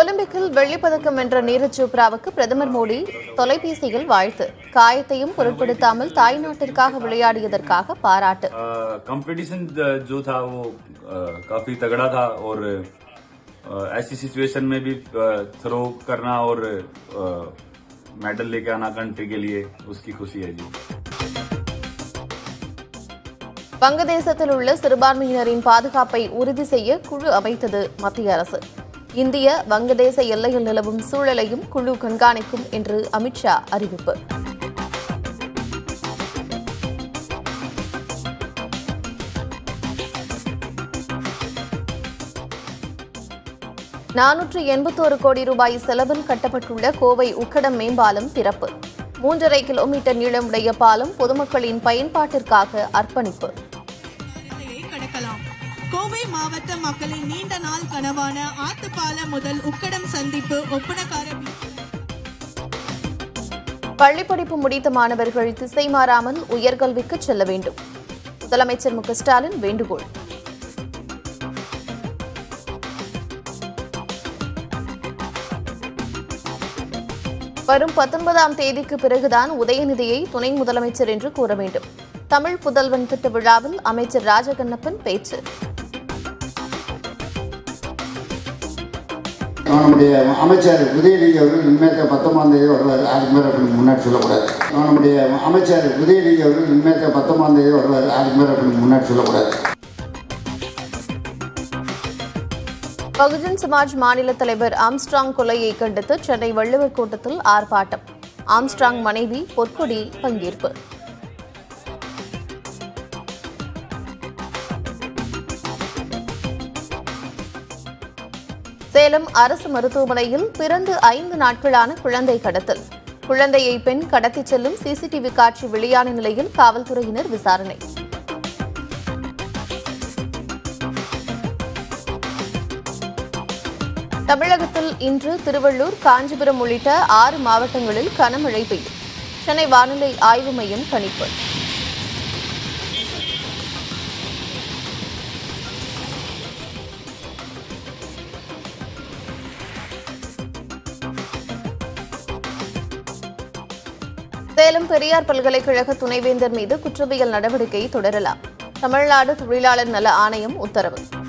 ஒலிம்பிக்கில் வெள்ளிப்பதக்கம் வென்ற நீரஜ் சோப்ராவுக்கு பிரதமர் மோடி தொலைபேசியில் வாழ்த்து காயத்தையும் பொருட்படுத்தாமல் தாய்நாட்டிற்காக விளையாடியதற்காக பாராட்டு कंपटीशन जो था वो अ, काफी तगड़ा था और अ, ऐसी सिचुएशन में भी थ्रो करना और मेडल लेके आना कंट्री के लिए उसकी खुशी है जी வங்கதேசத்தில் உள்ள சிறுபான்மையினரின் பாதுகாப்பை உறுதி செய்ய குழு அமைத்தது மத்திய அரசு இந்திய வங்கதேச எல்லையில் நிலவும் சூழலையும் குழு கண்காணிக்கும் என்று அமித்ஷா அறிவிப்பு நானூற்று எண்பத்தோரு கோடி ரூபாய் செலவில் கட்டப்பட்டுள்ள கோவை உக்கடம் மேம்பாலம் திறப்பு மூன்றரை கிலோமீட்டர் நீளமுடைய பாலம் பொதுமக்களின் பயன்பாட்டிற்காக அர்ப்பணிப்பு எல்லையை கடக்கலாம் கோவை மாவட்ட மக்களின் நீண்ட நாள் கனவான ஆத்துப்பாலம் முதல் உக்கடம் சந்திப்பு ஒப்பனக்கார பீச் பள்ளிப்படிப்பு முடித்த மாணவர்கள் திசை மாறாமல் உயர்கல்விக்கு செல்ல வேண்டும் முதலமைச்சர் மு க ஸ்டாலின் வேண்டுகோள் வரும் பத்தொன்பதாம் தேதிக்கு பிறகுதான் உதயநிதியை துணை முதலமைச்சர் என்று கூற வேண்டும் தமிழ் புதல்வன் திட்ட விழாவில் அமைச்சர் ராஜகண்ணப்பன் பேச்சு நம்முடைய அமைச்சர் உதயநிதி அவர்கள் இனிமேல் பத்தொன்பதாம் தேதி வருவார் அதுக்கு மேலே அப்படி முன்னாடி சொல்லக்கூடாது நம்முடைய அமைச்சர் உதயநிதி அவர்கள் இனிமேல் பத்தொன்பதாம் தேதி வருவார் அதுக்கு மேலே அப்படி முன்னாடி சொல்லக்கூடாது பகுஜன் சமாஜ் மாநில தலைவர் ஆம்ஸ்ட்ராங் கொலையை கண்டித்து சென்னை வள்ளுவர் கோட்டத்தில் ஆர்ப்பாட்டம் ஆம்ஸ்ட்ராங் மனைவி பொற்கொடி பங்கேற்பு சேலம் அரசு மருத்துவமனையில் பிறந்து ஐந்து நாட்களான குழந்தை கடத்தல் குழந்தையை பெண் கடத்திச் செல்லும் சிசிடிவி காட்சி வெளியான நிலையில் காவல்துறையினர் விசாரணை தமிழகத்தில் இன்று திருவள்ளூர் காஞ்சிபுரம் உள்ளிட்ட ஆறு மாவட்டங்களில் கனமழை பெய்யும் சென்னை வானிலை ஆய்வு மையம் கணிப்பு சேலம் பெரியார் பல்கலைக்கழக துணைவேந்தர் மீது குற்றவியல் நடவடிக்கை தொடரலாம் தமிழ்நாடு தொழிலாளர் நல ஆணையம் உத்தரவு